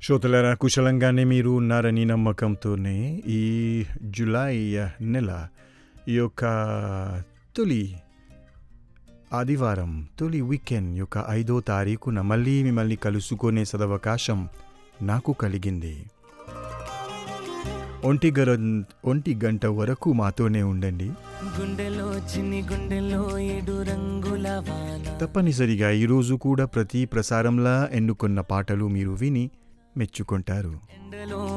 శ్రోతలారా కుశలంగానే మీరు ఉన్నారని నమ్మకంతోనే ఈ జూలై నెల ఈ యొక్క తొలి ఆదివారం తొలి వీకెండ్ యొక్క ఐదో తారీఖున మళ్ళీ మిమ్మల్ని కలుసుకునే సదవకాశం నాకు కలిగింది ఒంటి గర ఒంటి గంట వరకు మాతోనే ఉండండి గుండెలో చిన్ని గుండెలో ఏడు రంగుల వాన తప్పనిసరిగా ఈరోజు కూడా ప్రతి ప్రసారంలా ఎన్నుకున్న పాటలు మీరు విని మెచ్చుకుంటారు ఎండలో